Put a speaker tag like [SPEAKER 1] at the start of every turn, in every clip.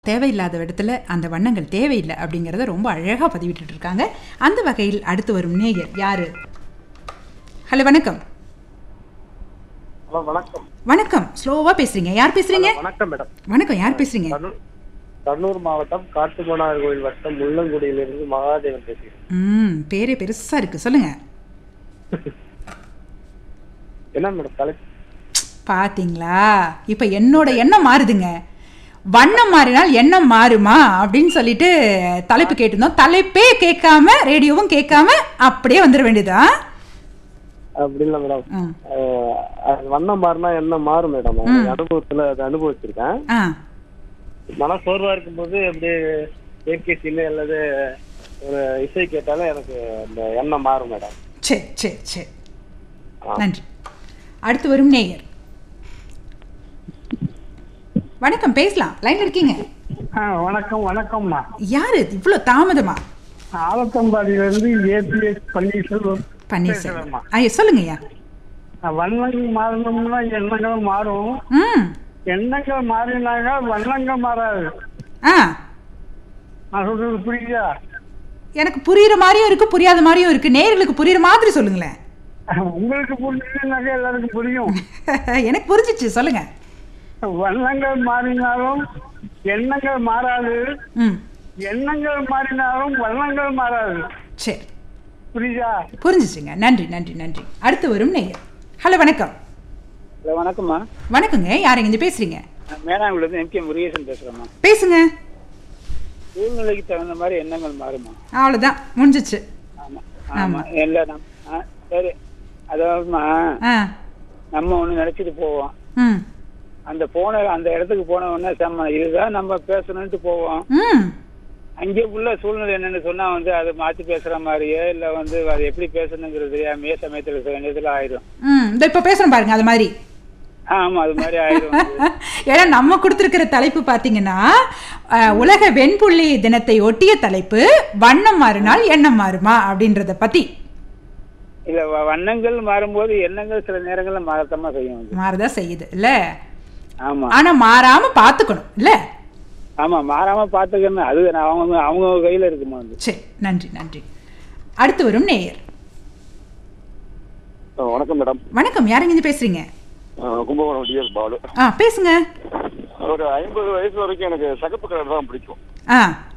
[SPEAKER 1] தேவையில்லாத இடத்துல அந்த வண்ணங்கள் தேவையில்லை அப்படிங்கிறத ரொம்ப அழகாக பதிவிட்டுட்டு இருக்காங்க அந்த வகையில் அடுத்து வரும் நேயர் யாரு ஹலோ வணக்கம்
[SPEAKER 2] ஹலோ வணக்கம்
[SPEAKER 1] வணக்கம் ஸ்லோவாக பேசுறீங்க யார் பேசுறீங்க
[SPEAKER 2] வணக்கம் மேடம்
[SPEAKER 1] வணக்கம் யார் பேசுறீங்க
[SPEAKER 2] கண்ணூர் கண்ணூர் மாவட்டம் காட்டுமன்னார் கோயில் வட்டம் முள்ளங்குடியிலிருந்து மகாதேவன் பேசுகிறேன்
[SPEAKER 1] ம் பேரே பெருசா இருக்கு சொல்லுங்க
[SPEAKER 2] என்ன மேடம் தலைப்பு
[SPEAKER 1] பாத்தீங்களா இப்போ என்னோட எண்ணம் மாறுதுங்க வண்ணம் மாறினால் எண்ணம் மாறுமா அப்படின்னு சொல்லிட்டு தலைப்பு கேட்டிருந்தோம் தலைப்பே கேட்காம ரேடியோவும் கேட்காம அப்படியே வந்துட வேண்டியதா
[SPEAKER 2] அப்படி இல்லை மேடம்
[SPEAKER 1] ம்
[SPEAKER 2] அஹ், அது வண்ணம் மாறினா என்ன மாறும் மேடம் அது அனுபவத்துல அதை அனுபவிச்சிருக்கேன்
[SPEAKER 1] ஆ
[SPEAKER 2] மன சோர்வா இருக்கும்போது எப்படி இயற்கை சீனு அல்லது ஒரு இசை கேட்டாலும் எனக்கு அந்த எண்ணம் மாறும் மேடம்
[SPEAKER 1] சரி சரி சரி நன்றி அடுத்து வரும் நேயர் வணக்கம் பேசலாம் லைன்ல இருக்கீங்க
[SPEAKER 3] ஆ வணக்கம் வணக்கம்மா
[SPEAKER 1] யாரு இவ்வளோ தாமதமா
[SPEAKER 3] ஆலத்தம்பாடியிலிருந்து ஏபிஎஸ் பன்னீர்செல்வம்
[SPEAKER 1] பன்னீர்செல்வம்
[SPEAKER 3] பேசுறேம்மா.
[SPEAKER 1] ஐயா சொல்லுங்கய்யா
[SPEAKER 3] வண்ணங்கள் மாறணும்னா எண்ணங்கள் மாறும்
[SPEAKER 1] ம்
[SPEAKER 3] எண்ணங்கள் மாறினாங்க வண்ணங்கள் மாறாது
[SPEAKER 1] ஆ
[SPEAKER 3] நான் சொல்றது புரியுதா
[SPEAKER 1] எனக்கு புரியுற மாதிரியும் இருக்கு புரியாத மாதிரியும் இருக்கு நேயர்களுக்கு புரியுற மாதிரி சொல்லுங்களேன்
[SPEAKER 3] உங்களுக்கு புரிஞ்சுனாக்க எல்லாருக்கும் புரியும்
[SPEAKER 1] எனக்கு புரிஞ்சிச்சு சொல்லுங்க
[SPEAKER 3] வண்ணங்கள் மாறினாலும் எண்ணங்கள் மாறாது
[SPEAKER 1] ம்
[SPEAKER 3] எண்ணங்கள் மாறினாலும் வண்ணங்கள் மாறாது
[SPEAKER 1] சரி
[SPEAKER 3] புரியுதா
[SPEAKER 1] புரிஞ்சிச்சுங்க நன்றி நன்றி நன்றி அடுத்து வரும் நேயர் ஹலோ வணக்கம்
[SPEAKER 4] ஹலோ வணக்கம்மா
[SPEAKER 1] வணக்கங்க யார் இங்க பேசுறீங்க
[SPEAKER 4] நான் மேனாங்குடிலேருந்து எம்கே முருகேசன் பேசுகிறேம்மா
[SPEAKER 1] பேசுங்க
[SPEAKER 4] சூழ்நிலைக்கு தகுந்த மாதிரி எண்ணங்கள் மாறுமா
[SPEAKER 1] அவ்வளோதான் முடிஞ்சிச்சு
[SPEAKER 4] ஆமாம் ஆமாம் இல்லை நம் ஆ சரி அதாவதுமா
[SPEAKER 1] ஆ
[SPEAKER 4] நம்ம ஒன்று நினச்சிட்டு போவோம்
[SPEAKER 1] ம்
[SPEAKER 4] அந்த போன அந்த இடத்துக்கு போன உடனே செம்ம இதுதான் நம்ம பேசணுன்ட்டு போவோம்
[SPEAKER 1] ம்
[SPEAKER 4] அங்கே உள்ள சூழ்நிலை என்னன்னு சொன்னா வந்து அதை மாற்றி பேசுற மாதிரியே இல்லை வந்து அதை எப்படி பேசணுங்கிறது தெரியாமையே சமயத்தில் சில நேரத்தில் ஆயிடும்
[SPEAKER 1] ம் இந்த இப்போ பேசுகிறோம் பாருங்க அது மாதிரி
[SPEAKER 4] ஆமா அது மாதிரி ஆயிடும் வந்து.
[SPEAKER 1] ஏன்னா நம்ம கொடுத்துருக்கிற தலைப்பு பார்த்தீங்கன்னா அஹ், உலக வெண்புள்ளி தினத்தை ஒட்டிய தலைப்பு வண்ணம் மாறினால் எண்ணம் மாறுமா அப்படின்றத பத்தி
[SPEAKER 4] இல்ல வ- வண்ணங்கள் மாறும்போது எண்ணங்கள் சில நேரங்களில் மாறத்தமா செய்யும் வந்து.
[SPEAKER 1] மாறதா செய்யுது இல்ல
[SPEAKER 4] ஆமா
[SPEAKER 1] ஆனா மாறாம பார்த்துக்கணும் இல்ல
[SPEAKER 4] ஆமா மாறாம பாத்துக்கணும் அது நான் அவங்க அவங்க கையில இருக்குமா வந்து
[SPEAKER 1] சரி நன்றி நன்றி அடுத்து வரும் நேயர்
[SPEAKER 2] வணக்கம் மேடம்
[SPEAKER 1] வணக்கம் யாருங்க இருந்து பேசுறீங்க
[SPEAKER 2] கும்பகோணம் டிஎஸ் பாலு
[SPEAKER 1] ஆ பேசுங்க
[SPEAKER 2] ஒரு ஐம்பது வயசு வரைக்கும் எனக்கு சகப்பு கலர் தான் பிடிக்கும்
[SPEAKER 1] ஆ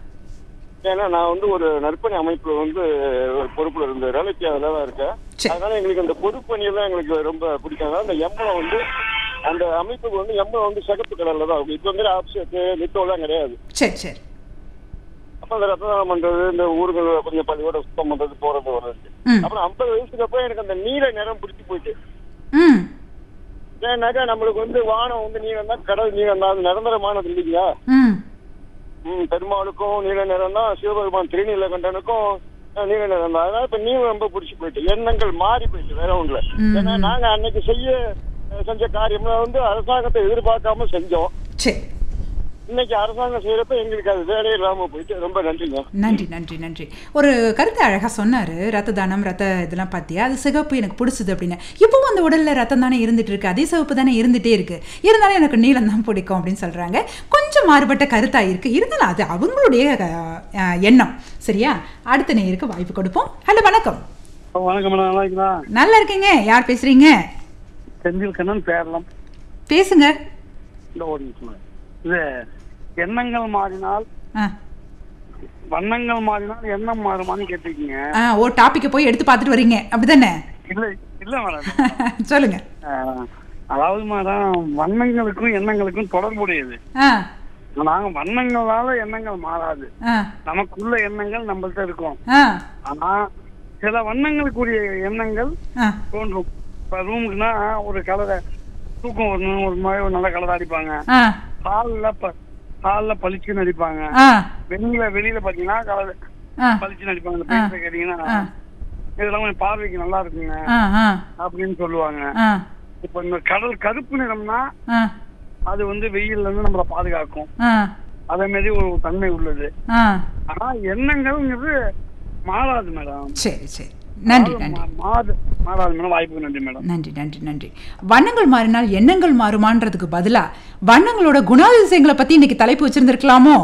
[SPEAKER 2] ஏன்னா நான் வந்து ஒரு நற்பணி அமைப்புல வந்து ஒரு பொறுப்புல இருந்த வேலைக்கு அதில் தான் இருக்கேன்
[SPEAKER 1] சரி.
[SPEAKER 2] அதனால எங்களுக்கு அந்த பொதுப்பணி எல்லாம் எங்களுக்கு ரொம்ப பிடிக்கும் அதனால அந்த எம்பளம் வந்து அந்த அமைப்புக்கு வந்து எம்பளம் வந்து சிகப்பு கலர்ல தான் இருக்கும் இப்போ வந்து ஆப்ஷேட்டு நித்தோலாம் கிடையாது
[SPEAKER 1] சரி சரி
[SPEAKER 2] அப்ப அந்த ரத்த தானம் பண்றது இந்த ஊர்கள் கொஞ்சம் பள்ளியோட சுத்தம் பண்றது போறது வர்றது
[SPEAKER 1] ம்
[SPEAKER 2] அப்புறம் ஐம்பது வயசுக்கு அப்புறம் எனக்கு அந்த நீல நிறம் பிடிச்சி போச்சு
[SPEAKER 1] ம்
[SPEAKER 2] ஏன்னாக்கா நம்மளுக்கு வந்து வானம் வந்து நீளம் தான் கடல் நீளம் தான் அது நிரந்தரமானது இல்லைங்களா
[SPEAKER 1] ம்
[SPEAKER 2] ம், பெருமாளுக்கும் நீல நிறம் தான் சிவபெருமான் திருநீலகண்டனுக்கும் அஹ், நீல நிறம் தான் அதனால இப்ப நீளம் ரொம்ப பிடிச்சி போயிட்டு எண்ணங்கள் மாறி போயிட்டு வேற ஒண்ணுல
[SPEAKER 1] ம்.
[SPEAKER 2] ஏன்னா நாங்க அன்னைக்கு செய்ய அஹ், செஞ்ச காரியம்லாம் வந்து அரசாங்கத்தை எதிர்பார்க்காம செஞ்சோம்
[SPEAKER 1] சரி
[SPEAKER 2] இன்னைக்கு அரசாங்கம் செய்யறப்ப எங்களுக்கு அது வேலையே இல்லாம போயிட்டு ரொம்ப நன்றிங்க
[SPEAKER 1] நன்றி நன்றி நன்றி ஒரு கருத்து அழகாக சொன்னார் ரத்த தானம் ரத்த இதெல்லாம் பார்த்தியா அது சிகப்பு எனக்கு பிடிச்சது அப்படின்னு இப்போவும் அந்த உடலில் ரத்தம் தானே இருந்துட்டு இருக்கு அதே சிவப்பு தானே இருந்துகிட்டே இருக்கு இருந்தாலும் எனக்கு நீளம் தான் பிடிக்கும் அப்படின்னு சொல்கிறாங்க கொஞ்சம் மாறுபட்ட கருத்தாக இருக்குது இருந்தாலும் அது அவங்களுடைய அஹ், எண்ணம் சரியா அடுத்த நேயருக்கு வாய்ப்பு கொடுப்போம் ஹலோ வணக்கம்
[SPEAKER 3] வணக்கம் மேடம் நல்லா இருக்கீங்களா
[SPEAKER 1] நல்லா இருக்கீங்க யார் பேசுகிறீங்க
[SPEAKER 3] செந்தில் கண்ணன் பேரலாம்
[SPEAKER 1] பேசுங்க
[SPEAKER 3] இந்த ஒரு நிமிஷம் இது எண்ணங்கள் மாறினால்
[SPEAKER 1] ஆ
[SPEAKER 3] வண்ணங்கள் மாறினால் எண்ணம் மாறுமான்னு கேட்டிருக்கீங்க
[SPEAKER 1] ஆ ஓ டாப்பிக்கை போய் எடுத்து பார்த்துட்டு வரீங்க அப்படிதானே
[SPEAKER 3] இல்ல இல்ல மேடம்
[SPEAKER 1] சொல்லுங்க
[SPEAKER 3] ஆஹ், அதாவது மேடம் வண்ணங்களுக்கும் எண்ணங்களுக்கும் தொடர்புடையது
[SPEAKER 1] ஆ
[SPEAKER 3] நாங்க வண்ணங்களால எண்ணங்கள் மாறாது
[SPEAKER 1] ஆ
[SPEAKER 3] நமக்குள்ள எண்ணங்கள் நம்மள்ட்ட இருக்கும்
[SPEAKER 1] ஆ
[SPEAKER 3] ஆனா சில வண்ணங்களுக்குரிய எண்ணங்கள்
[SPEAKER 1] ஆ
[SPEAKER 3] தோன்றும் இப்ப ரூமுக்குன்னா ஒரு கலரை தூக்கம் வரணும் ஒரு மாதிரி ஒரு நல்ல கலர் அடிப்பாங்க
[SPEAKER 1] ஆ
[SPEAKER 3] ஹால்ல ஹால்ல பளிச்சுன்னு அடிப்பாங்க
[SPEAKER 1] ஆ
[SPEAKER 3] வெளியில வெளியில பாத்தீங்கன்னா கலர்
[SPEAKER 1] ஆ
[SPEAKER 3] பளிச்சுன்னு அடிப்பாங்க இந்த பேச கேட்டீங்கன்னா
[SPEAKER 1] ஆ
[SPEAKER 3] இதெல்லாம் கொஞ்சம் பார்வைக்கு நல்லா இருக்குங்க
[SPEAKER 1] ஆ ஆ
[SPEAKER 3] அப்படின்னு சொல்லுவாங்க
[SPEAKER 1] ஆ
[SPEAKER 3] இப்ப இந்த கடல் கருப்பு நிறம்னா
[SPEAKER 1] ஆ
[SPEAKER 3] அது வந்து வெயில்ல இருந்து நம்மளை பாதுகாக்கும்
[SPEAKER 1] ஆ
[SPEAKER 3] அதே மாதிரி ஒரு தன்மை உள்ளது
[SPEAKER 1] ஆ
[SPEAKER 3] ஆனா எண்ணங்கள்ங்கிறது மாறாது மேடம்
[SPEAKER 1] சரி சரி நன்றி நன்றி
[SPEAKER 3] மாறு மாறாது மேடம் வாய்ப்புக்கு நன்றி மேடம்
[SPEAKER 1] நன்றி நன்றி நன்றி வண்ணங்கள் மாறினால் எண்ணங்கள் மாறுமான்றதுக்கு பதிலா வண்ணங்களோட குணாதிசயங்களை பத்தி இன்னைக்கு தலைப்பு வச்சிருந்திருக்கலாமோ